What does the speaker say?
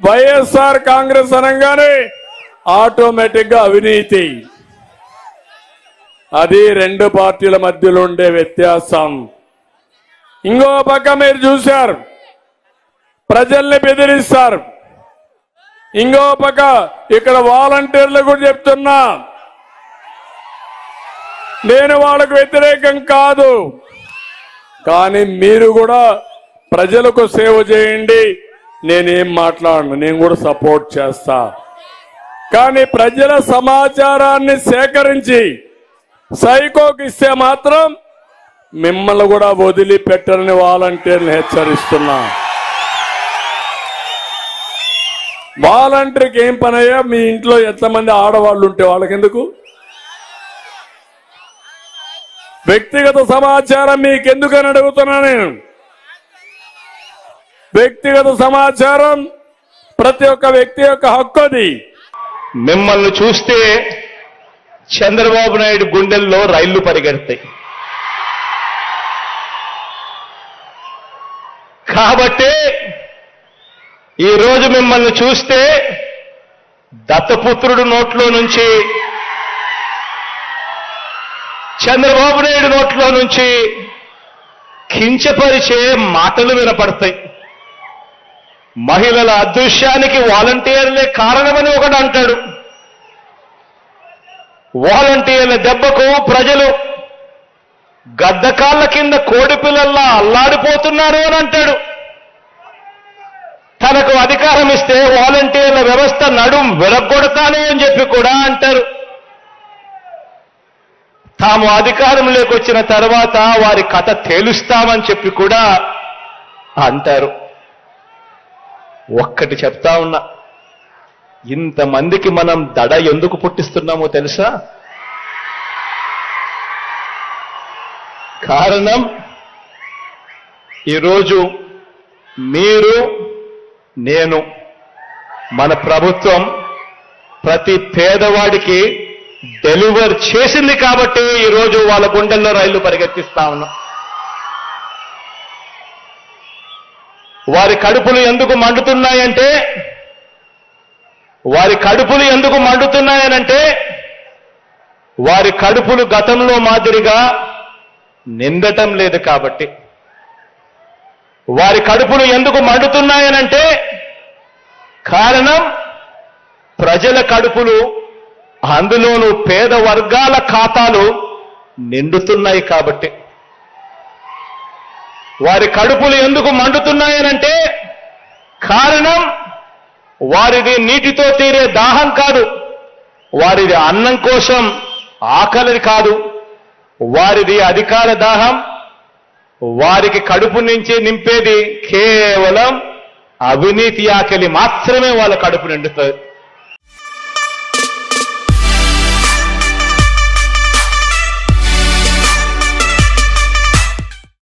వైఎస్ఆర్ కాంగ్రెస్ అనగానే ఆటోమేటిక్ గా అవినీతి అది రెండు పార్టీల మధ్యలో ఉండే వ్యత్యాసం ఇంకో పక్క మీరు చూశారు ప్రజల్ని బెదిరిస్తారు ఇంకో పక్క ఇక్కడ వాలంటీర్లు కూడా చెప్తున్నా నేను వాళ్ళకు వ్యతిరేకం కాదు కానీ మీరు కూడా ప్రజలకు సేవ చేయండి నేనేం మాట్లాడను నేను కూడా సపోర్ట్ చేస్తా కానీ ప్రజల సమాచారాన్ని సేకరించి సైకోకి ఇస్తే మాత్రం మిమ్మల్ని కూడా వదిలిపెట్టరని వాలంటీర్ని హెచ్చరిస్తున్నా వాలంటీర్కి ఏం పని అయ్యా మీ ఇంట్లో ఎంతమంది ఆడవాళ్ళు ఉంటే వాళ్ళకెందుకు వ్యక్తిగత సమాచారం మీకెందుకని అడుగుతున్నా నేను వ్యక్తిగత సమాచారం ప్రతి ఒక్క వ్యక్తి యొక్క హక్కు అది మిమ్మల్ని చూస్తే చంద్రబాబు నాయుడు గుండెల్లో రైళ్లు పరిగెడతాయి కాబట్టి ఈరోజు మిమ్మల్ని చూస్తే దత్తపుత్రుడు నోట్లో నుంచి చంద్రబాబు నాయుడు నోట్లో నుంచి కించపరిచే మాటలు వినపడతాయి మహిళల అదృశ్యానికి వాలంటీర్లే కారణమని ఒకడు అంటాడు వాలంటీర్ల దెబ్బకు ప్రజలు గద్దకాళ్ళ కింద కోడి పిల్లల్లా అల్లాడిపోతున్నారు అని అంటాడు తనకు అధికారం ఇస్తే వాలంటీర్ల వ్యవస్థ నడుం విరగొడతాను అని చెప్పి కూడా అంటారు తాము అధికారంలోకి వచ్చిన తర్వాత వారి కథ తేలుస్తామని చెప్పి కూడా అంటారు ఒక్కటి చెప్తా ఉన్నా ఇంతమందికి మనం దడ ఎందుకు పుట్టిస్తున్నామో తెలుసా కారణం ఈరోజు మీరు నేను మన ప్రభుత్వం ప్రతి పేదవాడికి డెలివర్ చేసింది కాబట్టి ఈరోజు వాళ్ళ గుండెల్లో రైళ్లు పరిగెత్తిస్తా ఉన్నాం వారి కడుపులు ఎందుకు మండుతున్నాయంటే వారి కడుపులు ఎందుకు మండుతున్నాయనంటే వారి కడుపులు గతంలో మాదిరిగా నిందటం లేదు కాబట్టి వారి కడుపులు ఎందుకు మండుతున్నాయనంటే కారణం ప్రజల కడుపులు అందులోనూ పేద వర్గాల ఖాతాలు నిండుతున్నాయి కాబట్టి వారి కడుపులు ఎందుకు మండుతున్నాయనంటే కారణం వారిది నీటితో తీరే దాహం కాదు వారిది అన్నం కోసం ఆకలి కాదు వారిది అధికార దాహం వారికి కడుపు నుంచి నింపేది కేవలం అవినీతి ఆకలి మాత్రమే వాళ్ళ కడుపు నిండుతుంది